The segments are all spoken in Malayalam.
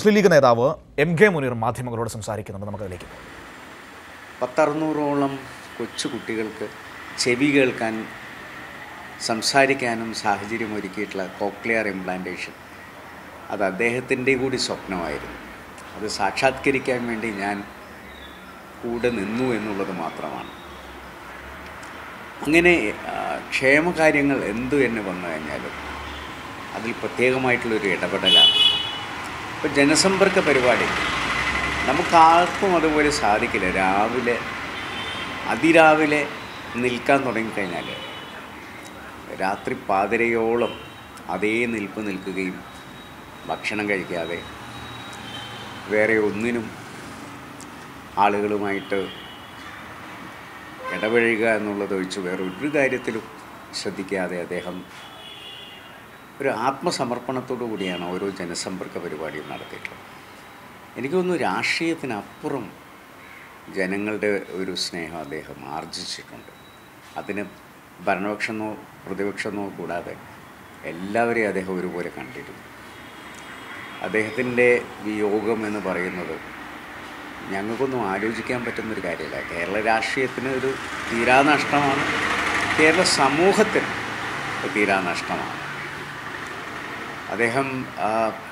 മുസ്ലിം ലീഗ് നേതാവ് എം കെ മുനീർ മാധ്യമങ്ങളോട് സംസാരിക്കുന്നുണ്ട് നമുക്കതിലേക്ക് പോകാം. പത്തറുന്നൂറോളം കൊച്ചു കുട്ടികൾക്ക് ചെവി കേൾക്കാൻ സംസാരിക്കാനും സാഹചര്യം ഒരുക്കിയിട്ടുള്ള കോക്ലിയർ ഇംപ്ലാന്റേഷൻ അത് അദ്ദേഹത്തിൻ്റെ കൂടി സ്വപ്നമായിരുന്നു അത് സാക്ഷാത്കരിക്കാൻ വേണ്ടി ഞാൻ കൂടെ നിന്നു എന്നുള്ളത് മാത്രമാണ് അങ്ങനെ ആ, ക്ഷേമകാര്യങ്ങൾ എന്തു എന്ന് വന്നു കഴിഞ്ഞാലും അതിൽ പ്രത്യേകമായിട്ടുള്ളൊരു ഇടപെടലാണ് ഇപ്പോൾ ജനസമ്പർക്ക പരിപാടി നമുക്കാർക്കും അതുപോലെ സാധിക്കില്ല രാവിലെ അതിരാവിലെ നിൽക്കാൻ തുടങ്ങിക്കഴിഞ്ഞാൽ രാത്രി പാതിരയോളം അതേ നിൽപ്പ് നിൽക്കുകയും ഭക്ഷണം കഴിക്കാതെ വേറെ ഒന്നിനും ആളുകളുമായിട്ട് ഇടപഴകുക എന്നുള്ളത് ഒഴിച്ച് വേറെ ഒരു കാര്യത്തിലും ശ്രദ്ധിക്കാതെ അദ്ദേഹം ഒരു ആത്മസമർപ്പണത്തോടു കൂടിയാണ് ഓരോ ജനസമ്പർക്ക പരിപാടിയും നടത്തിയിട്ടുള്ളത് എനിക്ക് തോന്നുന്നു രാഷ്ട്രീയത്തിനപ്പുറം ജനങ്ങളുടെ ഒരു സ്നേഹം അദ്ദേഹം ആർജിച്ചിട്ടുണ്ട് അതിന് ഭരണപക്ഷമോ പ്രതിപക്ഷമോ കൂടാതെ എല്ലാവരെയും അദ്ദേഹം ഒരുപോലെ കണ്ടിരുന്നു അദ്ദേഹത്തിൻ്റെ വിയോഗം എന്ന് പറയുന്നത് ഞങ്ങൾക്കൊന്നും ആലോചിക്കാൻ പറ്റുന്നൊരു കാര്യമല്ല കേരള രാഷ്ട്രീയത്തിന് ഒരു തീരാനഷ്ടമാണ് കേരള സമൂഹത്തിന് ഒരു തീരാനഷ്ടമാണ് അദ്ദേഹം ആ,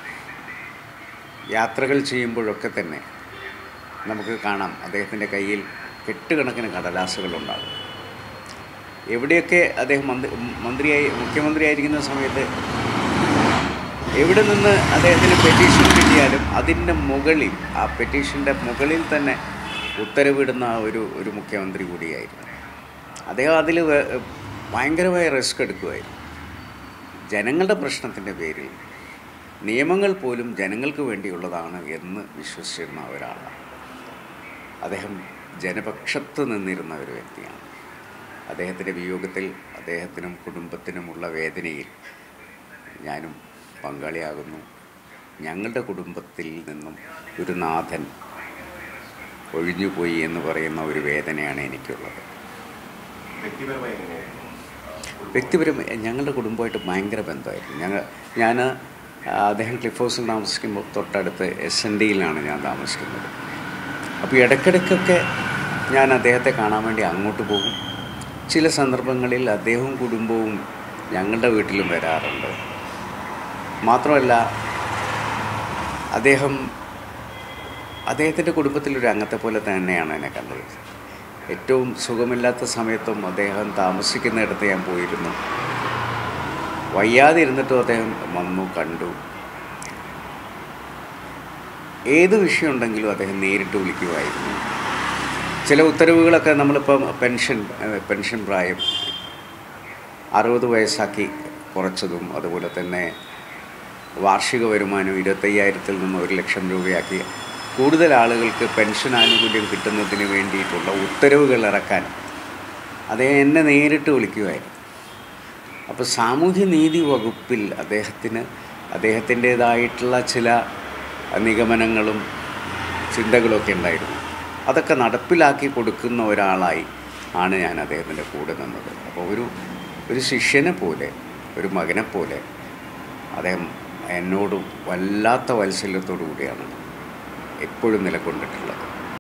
യാത്രകൾ ചെയ്യുമ്പോഴൊക്കെ തന്നെ നമുക്ക് കാണാം അദ്ദേഹത്തിൻ്റെ കയ്യിൽ കെട്ടുകണക്കിന് കടലാസുകളുണ്ടാകും എവിടെയൊക്കെ അദ്ദേഹം മന്ത്രി മന്ത്രിയായി മുഖ്യമന്ത്രിയായിരിക്കുന്ന സമയത്ത് എവിടെ നിന്ന് അദ്ദേഹത്തിന് പെറ്റീഷൻ കിട്ടിയാലും അതിൻ്റെ മുകളിൽ ആ പെറ്റീഷൻ്റെ മുകളിൽ തന്നെ ഉത്തരവിടുന്ന ഒരു ഒരു മുഖ്യമന്ത്രി കൂടിയായിരുന്നു അദ്ദേഹം അതിൽ ഭയങ്കരമായ റിസ്ക് എടുക്കുമായിരുന്നു ജനങ്ങളുടെ പ്രശ്നത്തിൻ്റെ പേരിൽ നിയമങ്ങൾ പോലും ജനങ്ങൾക്ക് വേണ്ടിയുള്ളതാണ് എന്ന് വിശ്വസിച്ചിരുന്ന ഒരാളാണ് അദ്ദേഹം ജനപക്ഷത്ത് നിന്നിരുന്ന ഒരു വ്യക്തിയാണ് അദ്ദേഹത്തിൻ്റെ വിയോഗത്തിൽ അദ്ദേഹത്തിനും കുടുംബത്തിനുമുള്ള വേദനയിൽ ഞാനും പങ്കാളിയാകുന്നു ഞങ്ങളുടെ കുടുംബത്തിൽ നിന്നും ഒരു നാഥൻ ഒഴിഞ്ഞുപോയി എന്ന് പറയുന്ന ഒരു വേദനയാണ് എനിക്കുള്ളത് വ്യക്തിപരമായി ഞങ്ങളുടെ കുടുംബമായിട്ട് ഭയങ്കര ബന്ധമായിരുന്നു ഞങ്ങൾ ഞാൻ അദ്ദേഹം ക്ലിഫ് ഹൗസിൽ താമസിക്കുമ്പോൾ തൊട്ടടുത്ത് എസ് എൻ ഡിയിലാണ് ഞാൻ താമസിക്കുന്നത് അപ്പോൾ ഇടയ്ക്കിടയ്ക്കൊക്കെ ഞാൻ അദ്ദേഹത്തെ കാണാൻ വേണ്ടി അങ്ങോട്ട് പോകും ചില സന്ദർഭങ്ങളിൽ അദ്ദേഹവും കുടുംബവും ഞങ്ങളുടെ വീട്ടിലും വരാറുണ്ട് മാത്രമല്ല അദ്ദേഹം അദ്ദേഹത്തിൻ്റെ കുടുംബത്തിലൊരു അംഗത്തെ പോലെ തന്നെയാണ് എന്നെ കണ്ടത് ഏറ്റവും സുഖമില്ലാത്ത സമയത്തും അദ്ദേഹം താമസിക്കുന്നിടത്ത് ഞാൻ പോയിരുന്നു വയ്യാതെ ഇരുന്നിട്ടും അദ്ദേഹം വന്നു കണ്ടു ഏത് വിഷയം ഉണ്ടെങ്കിലും അദ്ദേഹം നേരിട്ട് വിളിക്കുമായിരുന്നു ചില ഉത്തരവുകളൊക്കെ നമ്മളിപ്പം പെൻഷൻ ഏഹ് പെൻഷൻ പ്രായം അറുപത് വയസ്സാക്കി കുറച്ചതും അതുപോലെ തന്നെ വാർഷിക വരുമാനം ഇരുപത്തയ്യായിരത്തിൽ നിന്ന് ഒരു ലക്ഷം രൂപയാക്കി കൂടുതൽ ആളുകൾക്ക് പെൻഷൻ ആനുകൂല്യം കിട്ടുന്നതിന് വേണ്ടിയിട്ടുള്ള ഉത്തരവുകൾ ഇറക്കാൻ അദ്ദേഹം എന്നെ നേരിട്ട് വിളിക്കുമായിരുന്നു അപ്പോൾ സാമൂഹ്യനീതി വകുപ്പിൽ അദ്ദേഹത്തിന് അദ്ദേഹത്തിൻ്റേതായിട്ടുള്ള ചില നിഗമനങ്ങളും ചിന്തകളൊക്കെ ഉണ്ടായിരുന്നു അതൊക്കെ നടപ്പിലാക്കി കൊടുക്കുന്ന ഒരാളായി ആണ് ഞാൻ അദ്ദേഹത്തിൻ്റെ കൂടെ നിന്നത് അപ്പോൾ ഒരു ഒരു ശിഷ്യനെ പോലെ ഒരു മകനെ പോലെ അദ്ദേഹം എന്നോട് വല്ലാത്ത വാത്സല്യത്തോടു കൂടിയാണ് എപ്പോഴും നിലകൊണ്ടിട്ടുള്ളത്